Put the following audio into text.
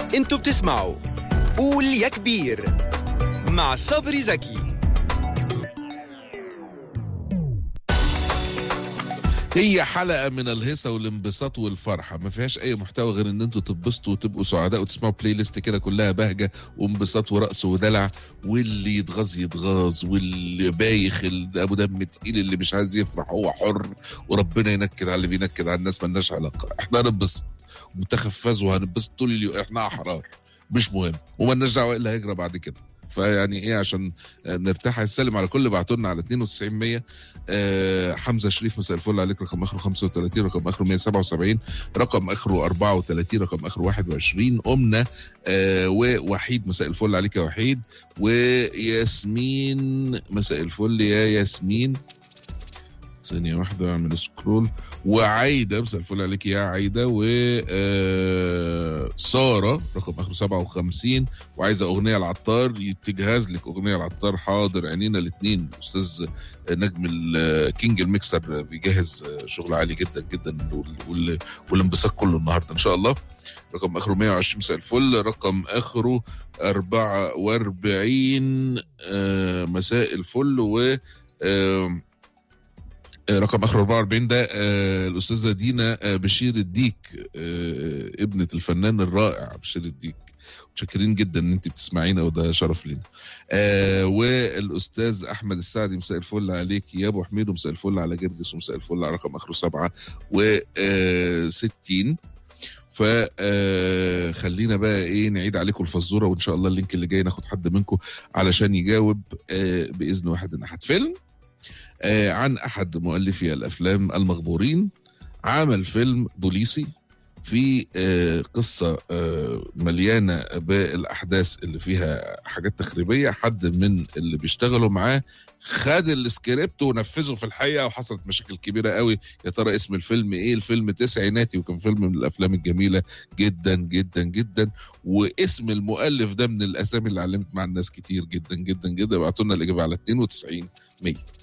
انتوا بتسمعوا قول يا كبير مع صبري زكي هي حلقه من الهيصه والانبساط والفرحه ما فيهاش اي محتوى غير ان انتوا تتبسطوا وتبقوا سعداء وتسمعوا بلاي ليست كده كلها بهجه وانبساط ورقص ودلع واللي يتغاظ يتغاظ واللي بايخ اللي ابو دم تقيل اللي مش عايز يفرح هو حر وربنا ينكد على اللي بينكد على الناس ملناش علاقه احنا هننبسط منتخب فاز وهننبسط طول اليوم احنا احرار مش مهم ومالناش دعوه ايه اللي هيجرى بعد كده فيعني ايه عشان نرتاح هنسلم على كل اللي بعتوا لنا على 92 100 آه حمزه شريف مساء الفل عليك رقم اخره 35 رقم اخره 177 رقم اخره 34 رقم اخره 21 امنا آه ووحيد مساء الفل عليك يا وحيد وياسمين مساء الفل يا ياسمين ثانية واحدة اعمل سكرول وعايدة مساء الفل عليك يا عايدة و آه، سارة رقم اخره 57 وعايزة اغنية العطار تجهز لك اغنية العطار حاضر عينينا الاثنين استاذ نجم الكينج الميكسر بيجهز شغل عالي جدا جدا وال- وال- والانبساط كله النهارده ان شاء الله رقم اخره 120 مساء الفل رقم اخره 44 آه، مساء الفل و آم، آه، رقم اخر 44 ده آه، الاستاذه دينا آه، بشير الديك آه، ابنه الفنان الرائع بشير الديك متشكرين جدا ان انت بتسمعينا وده شرف لينا آه والاستاذ احمد السعدي مساء الفل عليك يا ابو حميد ومساء الفل على جرجس ومساء الفل على رقم اخره 7 و60 فخلينا بقى ايه نعيد عليكم الفزوره وان شاء الله اللينك اللي جاي ناخد حد منكم علشان يجاوب آه باذن واحد ان احد فيلم آه، عن احد مؤلفي الافلام المغمورين عمل فيلم بوليسي في آه، قصة آه، مليانة بالأحداث اللي فيها حاجات تخريبية حد من اللي بيشتغلوا معاه خد السكريبت ونفذه في الحقيقة وحصلت مشاكل كبيرة قوي يا ترى اسم الفيلم ايه الفيلم تسعيناتي وكان فيلم من الأفلام الجميلة جدا جدا جدا واسم المؤلف ده من الأسامي اللي علمت مع الناس كتير جدا جدا جدا ابعتوا لنا الإجابة على 92 100